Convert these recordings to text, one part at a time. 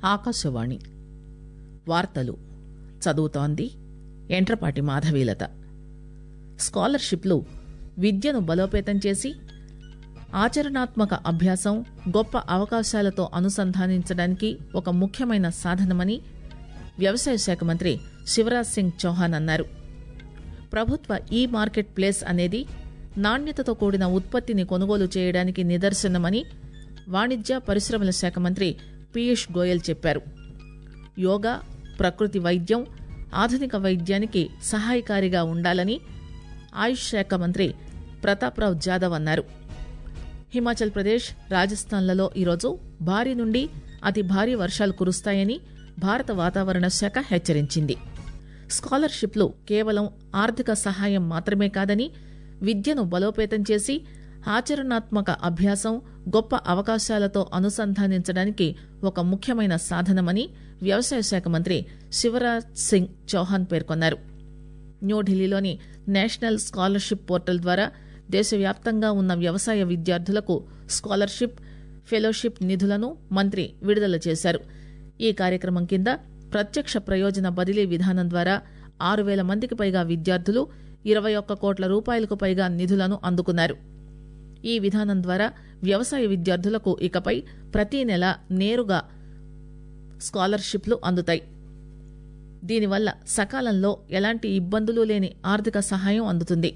ఆకాశవాణి వార్తలు చదువుతోంది ఎంట్రపాటి మాధవీలత స్కాలర్షిప్లు విద్యను బలోపేతం చేసి ఆచరణాత్మక అభ్యాసం గొప్ప అవకాశాలతో అనుసంధానించడానికి ఒక ముఖ్యమైన సాధనమని వ్యవసాయ శాఖ మంత్రి శివరాజ్ సింగ్ చౌహాన్ అన్నారు ప్రభుత్వ ఈ మార్కెట్ ప్లేస్ అనేది నాణ్యతతో కూడిన ఉత్పత్తిని కొనుగోలు చేయడానికి నిదర్శనమని వాణిజ్య పరిశ్రమల శాఖ మంత్రి పీయూష్ గోయల్ చెప్పారు యోగా ప్రకృతి వైద్యం ఆధునిక వైద్యానికి సహాయకారిగా ఉండాలని ఆయుష్ శాఖ మంత్రి ప్రతాప్రావ్ జాదవ్ అన్నారు హిమాచల్ ప్రదేశ్ రాజస్థాన్లలో ఈరోజు భారీ నుండి అతి భారీ వర్షాలు కురుస్తాయని భారత వాతావరణ శాఖ హెచ్చరించింది స్కాలర్షిప్లు కేవలం ఆర్థిక సహాయం మాత్రమే కాదని విద్యను బలోపేతం చేసి ఆచరణాత్మక అభ్యాసం గొప్ప అవకాశాలతో అనుసంధానించడానికి ఒక ముఖ్యమైన సాధనమని వ్యవసాయ శాఖ మంత్రి శివరాజ్ సింగ్ చౌహాన్ పేర్కొన్నారు న్యూఢిల్లీలోని నేషనల్ స్కాలర్షిప్ పోర్టల్ ద్వారా దేశవ్యాప్తంగా ఉన్న వ్యవసాయ విద్యార్థులకు స్కాలర్షిప్ ఫెలోషిప్ నిధులను మంత్రి విడుదల చేశారు ఈ కార్యక్రమం కింద ప్రత్యక్ష ప్రయోజన బదిలీ విధానం ద్వారా ఆరు వేల మందికి పైగా విద్యార్థులు ఇరవై ఒక్క కోట్ల రూపాయలకు పైగా నిధులను అందుకున్నారు ఈ విధానం ద్వారా వ్యవసాయ విద్యార్థులకు ఇకపై ప్రతి నెల నేరుగా స్కాలర్షిప్లు అందుతాయి దీనివల్ల సకాలంలో ఎలాంటి ఇబ్బందులు లేని ఆర్థిక సహాయం అందుతుంది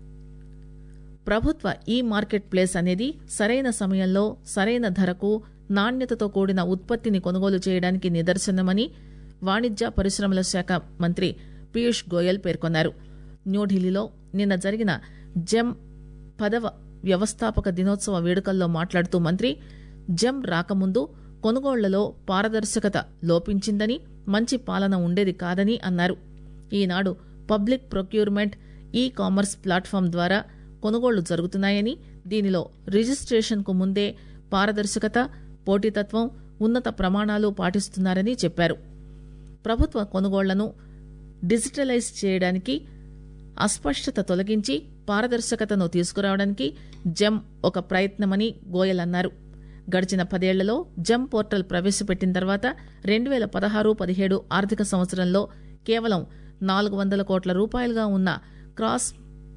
ప్రభుత్వ ఈ మార్కెట్ ప్లేస్ అనేది సరైన సమయంలో సరైన ధరకు నాణ్యతతో కూడిన ఉత్పత్తిని కొనుగోలు చేయడానికి నిదర్శనమని వాణిజ్య పరిశ్రమల శాఖ మంత్రి పీయూష్ గోయల్ పేర్కొన్నారు న్యూఢిల్లీలో నిన్న జరిగిన జెమ్ పదవ వ్యవస్థాపక దినోత్సవ వేడుకల్లో మాట్లాడుతూ మంత్రి జెమ్ రాకముందు కొనుగోళ్లలో పారదర్శకత లోపించిందని మంచి పాలన ఉండేది కాదని అన్నారు ఈనాడు public procurement e commerce platform ద్వారా కొనుగోళ్లు జరుగుతున్నాయని దీనిలో రిజిస్ట్రేషన్కు ముందే పారదర్శకత పోటీతత్వం ఉన్నత ప్రమాణాలు పాటిస్తున్నారని చెప్పారు ప్రభుత్వ కొనుగోళ్లను డిజిటలైజ్ చేయడానికి అస్పష్టత తొలగించి పారదర్శకతను తీసుకురావడానికి జెమ్ ఒక ప్రయత్నమని గోయల్ అన్నారు గడిచిన పదేళ్లలో జెమ్ పోర్టల్ ప్రవేశపెట్టిన తర్వాత రెండు వేల పదహారు పదిహేడు ఆర్థిక సంవత్సరంలో కేవలం నాలుగు వందల కోట్ల రూపాయలుగా ఉన్న క్రాస్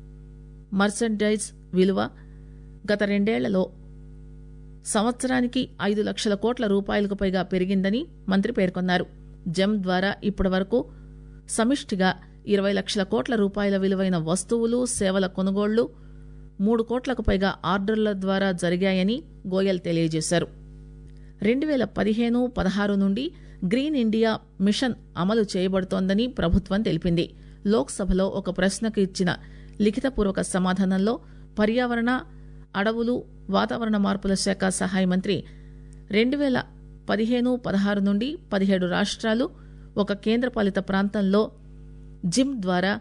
మర్సెండైజ్ విలువ గత రెండేళ్లలో సంవత్సరానికి ఐదు లక్షల కోట్ల రూపాయలకు పైగా పెరిగిందని మంత్రి పేర్కొన్నారు జెమ్ ద్వారా ఇప్పటి వరకు సమిష్టిగా ఇరవై లక్షల కోట్ల రూపాయల విలువైన వస్తువులు సేవల కొనుగోళ్లు మూడు కోట్లకు పైగా ఆర్డర్ల ద్వారా జరిగాయని గోయల్ తెలియజేశారు రెండు వేల పదిహేను పదహారు నుండి గ్రీన్ ఇండియా మిషన్ అమలు చేయబడుతోందని ప్రభుత్వం తెలిపింది లోక్సభలో ఒక ప్రశ్నకు ఇచ్చిన లిఖితపూర్వక సమాధానంలో పర్యావరణ అడవులు వాతావరణ మార్పుల శాఖ సహాయ మంత్రి రెండు వేల పదిహేను పదహారు నుండి పదిహేడు రాష్ట్రాలు ఒక కేంద్రపాలిత ప్రాంతంలో జిమ్ ద్వారా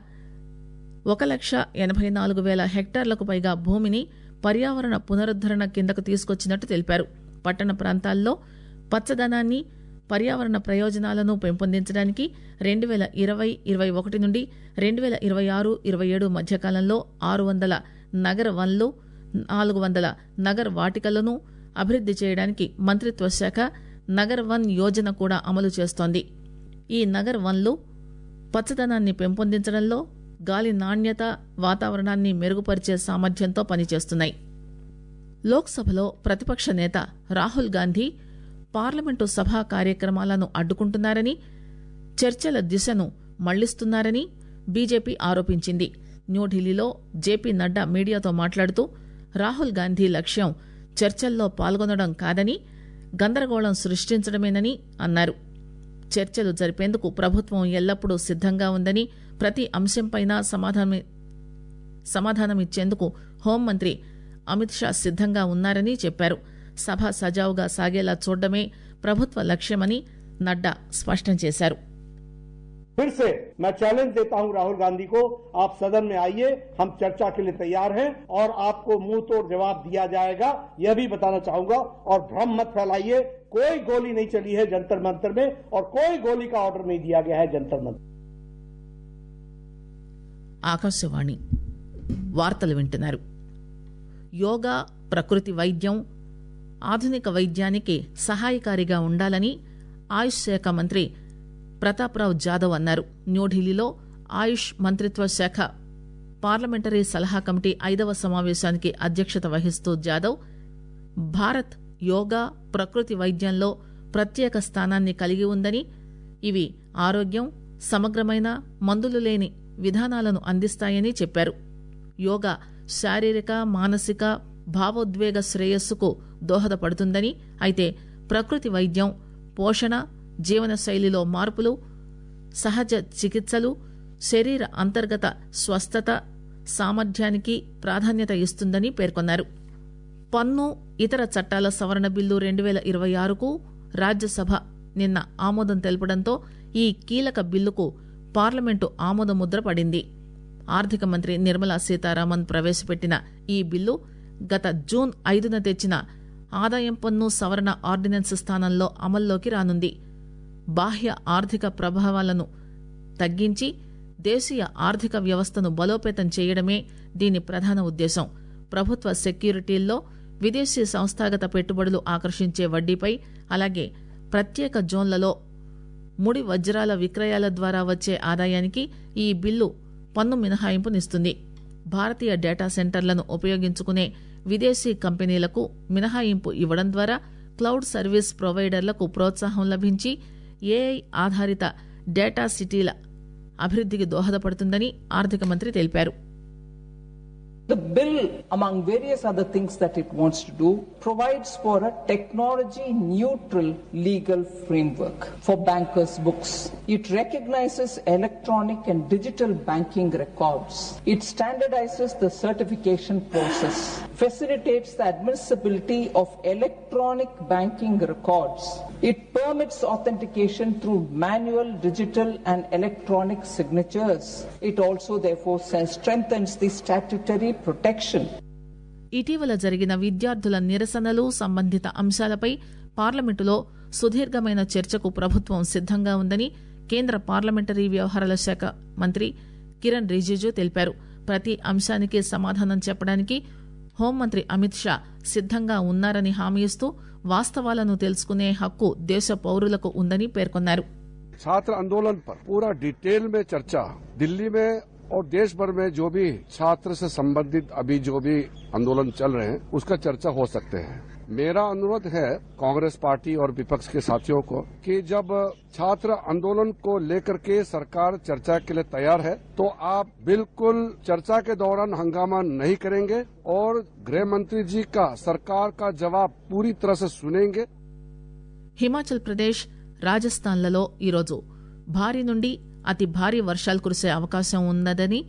ఒక లక్ష ఎనభై నాలుగు వేల హెక్టార్లకు పైగా భూమిని పర్యావరణ పునరుద్దరణ కిందకు తీసుకొచ్చినట్టు తెలిపారు పట్టణ ప్రాంతాల్లో పచ్చదనాన్ని పర్యావరణ ప్రయోజనాలను పెంపొందించడానికి రెండు వేల ఇరవై ఇరవై ఒకటి నుండి రెండు వేల ఇరవై ఆరు ఇరవై ఏడు మధ్యకాలంలో ఆరు వందల నగర వన్లు నాలుగు వందల నగర్ వాటికలను అభివృద్ది చేయడానికి మంత్రిత్వ శాఖ నగర్ వన్ యోజన కూడా అమలు చేస్తోంది ఈ నగర్ వన్లు పచ్చదనాన్ని పెంపొందించడంలో గాలి నాణ్యత వాతావరణాన్ని మెరుగుపరిచే సామర్థ్యంతో పనిచేస్తున్నాయి లోక్సభలో ప్రతిపక్ష నేత రాహుల్ గాంధీ పార్లమెంటు సభా కార్యక్రమాలను అడ్డుకుంటున్నారని చర్చల దిశను మళ్లిస్తున్నారని బీజేపీ ఆరోపించింది న్యూఢిల్లీలో జేపీ నడ్డా మీడియాతో మాట్లాడుతూ రాహుల్ గాంధీ లక్ష్యం చర్చల్లో పాల్గొనడం కాదని గందరగోళం సృష్టించడమేనని అన్నారు చర్చలు జరిపేందుకు ప్రభుత్వం ఎల్లప్పుడూ సిద్దంగా ఉందని ప్రతి అంశంపైన సమాధానం సమాధానమిచ్చేందుకు హోంమంత్రి అమిత్ షా సిద్దంగా ఉన్నారని చెప్పారు సభ సజావుగా సాగేలా చూడడమే ప్రభుత్వ లక్ష్యమని నడ్డా స్పష్టం చేశారు फिर से मैं चैलेंज देता हूं राहुल गांधी को आप सदन में आइए हम चर्चा के लिए तैयार हैं और आपको मुंह तोड़ जवाब दिया जाएगा यह भी बताना चाहूंगा और भ्रम मत फैलाइए कोई गोली नहीं चली है जंतर मंतर में और कोई गोली का ऑर्डर नहीं दिया गया है जंतर मंतर ఆకాశవాణి వార్తలు వింటున్నారు యోగా ప్రకృతి వైద్యం ఆధునిక వైద్యానికి సహాయకారిగా ఉండాలని ఆయుష్ శాఖ మంత్రి ప్రతాప్రావు జాదవ్ అన్నారు న్యూఢిల్లీలో ఆయుష్ మంత్రిత్వ శాఖ పార్లమెంటరీ సలహా కమిటీ ఐదవ సమావేశానికి అధ్యక్షత వహిస్తూ జాదవ్ భారత్ యోగా ప్రకృతి వైద్యంలో ప్రత్యేక స్థానాన్ని కలిగి ఉందని ఇవి ఆరోగ్యం సమగ్రమైన మందులు లేని విధానాలను అందిస్తాయని చెప్పారు యోగా శారీరక మానసిక భావోద్వేగ శ్రేయస్సుకు దోహదపడుతుందని అయితే ప్రకృతి వైద్యం పోషణ జీవనశైలిలో మార్పులు సహజ చికిత్సలు శరీర అంతర్గత స్వస్థత సామర్థ్యానికి ప్రాధాన్యత ఇస్తుందని పేర్కొన్నారు పన్ను ఇతర చట్టాల సవరణ బిల్లు రెండు వేల ఇరవై ఆరుకు రాజ్యసభ నిన్న ఆమోదం తెలపడంతో ఈ కీలక బిల్లుకు పార్లమెంటు ఆమోదముద్ర పడింది ఆర్థిక మంత్రి నిర్మలా సీతారామన్ ప్రవేశపెట్టిన ఈ బిల్లు గత జూన్ ఐదున తెచ్చిన ఆదాయం పన్ను సవరణ ఆర్డినెన్స్ స్థానంలో అమల్లోకి రానుంది బాహ్య ఆర్థిక ప్రభావాలను తగ్గించి దేశీయ ఆర్థిక వ్యవస్థను బలోపేతం చేయడమే దీని ప్రధాన ఉద్దేశం ప్రభుత్వ సెక్యూరిటీల్లో విదేశీ సంస్థాగత పెట్టుబడులు ఆకర్షించే వడ్డీపై అలాగే ప్రత్యేక జోన్లలో ముడి వజ్రాల విక్రయాల ద్వారా వచ్చే ఆదాయానికి ఈ బిల్లు పన్ను మినహాయింపునిస్తుంది భారతీయ డేటా సెంటర్లను ఉపయోగించుకునే విదేశీ కంపెనీలకు మినహాయింపు ఇవ్వడం ద్వారా క్లౌడ్ సర్వీస్ ప్రొవైడర్లకు ప్రోత్సాహం లభించి ఏఐ ఆధారిత డేటా సిటీల అభివృద్ధికి దోహదపడుతుందని ఆర్థిక మంత్రి తెలిపారు The bill, among various other things that it wants to do, provides for a technology neutral legal framework for bankers' books. It recognizes electronic and digital banking records. It standardizes the certification process, facilitates the admissibility of electronic banking records. It permits authentication through manual, digital, and electronic signatures. It also, therefore, strengthens the statutory protection. ఇటీవల జరిగిన విద్యార్థుల నిరసనలు సంబంధిత అంశాలపై పార్లమెంటులో సుదీర్ఘమైన చర్చకు ప్రభుత్వం సిద్దంగా ఉందని కేంద్ర పార్లమెంటరీ వ్యవహారాల శాఖ మంత్రి కిరణ్ రిజిజు తెలిపారు ప్రతి అంశానికి సమాధానం చెప్పడానికి హోంమంత్రి అమిత్ షా సిద్దంగా ఉన్నారని హామీ ఇస్తూ వాస్తవాలను తెలుసుకునే హక్కు దేశ పౌరులకు ఉందని పేర్కొన్నారు छात्र आंदोलन पर पूरा डिटेल में चर्चा दिल्ली में और देश भर में जो भी छात्र से संबंधित अभी जो भी आंदोलन चल रहे हैं उसका चर्चा हो सकते हैं मेरा अनुरोध है कांग्रेस पार्टी और विपक्ष के साथियों को कि जब छात्र आंदोलन को लेकर के सरकार चर्चा के लिए तैयार है तो आप बिल्कुल चर्चा के दौरान हंगामा नहीं करेंगे और गृह मंत्री जी का सरकार का जवाब पूरी तरह से सुनेंगे హిమాచల్ ప్రదేశ్ రాజస్థాన్లలో ఈరోజు భారీ నుండి అతి భారీ వర్షాలు కురిసే అవకాశం ఉన్నదని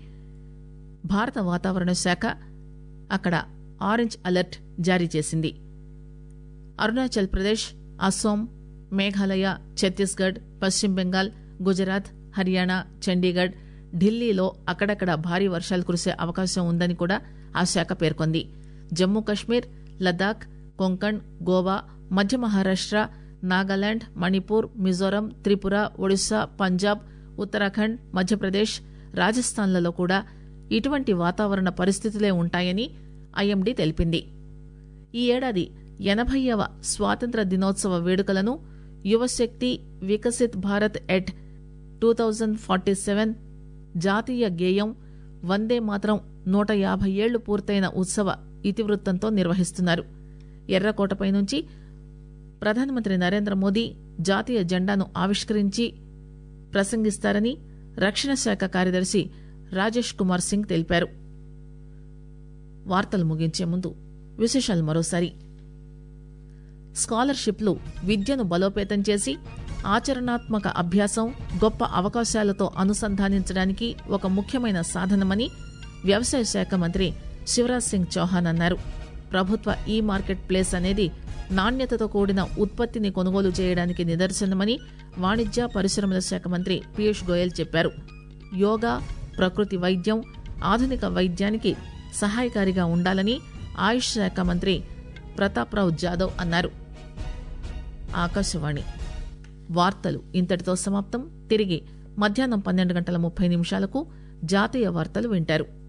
భారత వాతావరణ శాఖ అక్కడ ఆరెంజ్ అలర్ట్ జారీ చేసింది అరుణాచల్ ప్రదేశ్ అస్సోం మేఘాలయ ఛత్తీస్గఢ్ పశ్చిమ బెంగాల్ గుజరాత్ హర్యానా చండీగఢ్ ఢిల్లీలో అక్కడక్కడ భారీ వర్షాలు కురిసే అవకాశం ఉందని కూడా ఆ శాఖ పేర్కొంది జమ్మూ కశ్మీర్ లద్దాఖ్ కొంకణ్ గోవా మధ్య మహారాష్ట నాగాలాండ్ మణిపూర్ మిజోరం త్రిపుర ఒడిశా పంజాబ్ ఉత్తరాఖండ్ మధ్యప్రదేశ్ రాజస్థాన్లలో కూడా ఇటువంటి వాతావరణ పరిస్థితులే ఉంటాయని ఐఎండీ తెలిపింది ఈ ఏడాది ఎనభైవ స్వాతంత్ర దినోత్సవ వేడుకలను యువశక్తి Viksit Bharat at two thousand forty seven జాతీయ గేయం వందే మాత్రం నూట యాభై ఏళ్లు పూర్తయిన ఉత్సవ ఇతివృత్తంతో నిర్వహిస్తున్నారు ఎర్రకోటపై నుంచి ప్రధానమంత్రి నరేంద్ర మోదీ జాతీయ జెండాను ఆవిష్కరించి ప్రసంగిస్తారని రక్షణ శాఖ కార్యదర్శి రాజేష్ కుమార్ సింగ్ తెలిపారు వార్తలు ముగించే ముందు విశేషాలు మరోసారి స్కాలర్షిప్లు విద్యను బలోపేతం చేసి ఆచరణాత్మక అభ్యాసం గొప్ప అవకాశాలతో అనుసంధానించడానికి ఒక ముఖ్యమైన సాధనమని వ్యవసాయ శాఖ మంత్రి శివరాజ్ సింగ్ చౌహాన్ అన్నారు ప్రభుత్వ ఈ మార్కెట్ ప్లేస్ అనేది నాణ్యతతో కూడిన ఉత్పత్తిని కొనుగోలు చేయడానికి నిదర్శనమని వాణిజ్య పరిశ్రమల శాఖ మంత్రి పీయూష్ గోయల్ చెప్పారు యోగా ప్రకృతి వైద్యం ఆధునిక వైద్యానికి సహాయకారిగా ఉండాలని ఆయుష్ శాఖ మంత్రి ప్రతాప్రావు జాదవ్ అన్నారు ఆకాశవాణి వార్తలు ఇంతటితో సమాప్తం తిరిగి మధ్యాహ్నం పన్నెండు గంటల ముప్పై నిమిషాలకు జాతీయ వార్తలు వింటారు